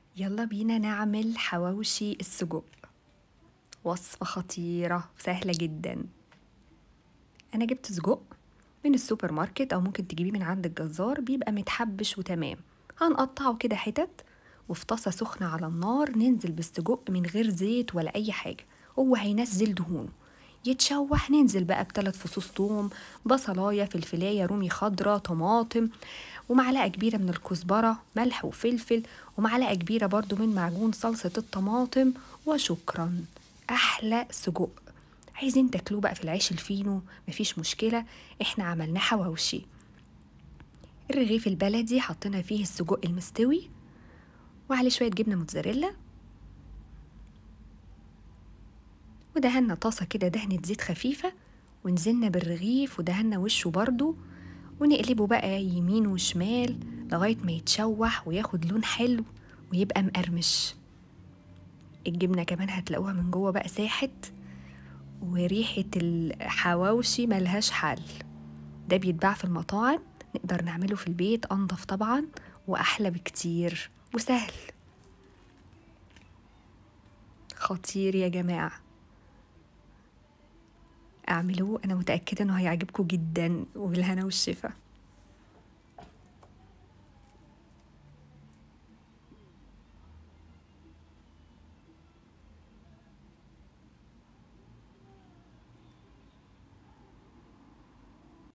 يلا بينا نعمل حواوشي السجق وصفة خطيرة سهلة جدا أنا جبت سجق من السوبر ماركت أو ممكن تجيبيه من عند الجزار بيبقى متحبش وتمام هنقطعه كده حتت وفي طاسة سخنة على النار ننزل بالسجق من غير زيت ولا أي حاجة هو هينزل دهونه يتشوح ننزل بقى بثلاث فصوص توم بصلاية فلفلاية رومي خضرة طماطم ومعلقة كبيرة من الكزبرة ملح وفلفل ومعلقة كبيرة برضو من معجون صلصة الطماطم وشكرا أحلى سجق عايزين تاكلوه بقى في العيش الفينو مفيش مشكلة احنا عملناه حواوشي الرغيف البلدي حطينا فيه السجق المستوي وعليه شوية جبنة موتزاريلا ودهنا طاسة كده دهنة زيت خفيفة ونزلنا بالرغيف ودهنا وشه برضو ونقلبه بقى يمين وشمال لغاية ما يتشوح وياخد لون حلو ويبقى مقرمش الجبنة كمان هتلاقوها من جوه بقى ساحت وريحة الحواوشي ملهاش حل ده بيتباع في المطاعم نقدر نعمله في البيت أنضف طبعا وأحلى بكتير وسهل خطير يا جماعه اعملوه انا متاكده انه هيعجبكم جدا وبالهنا والشفا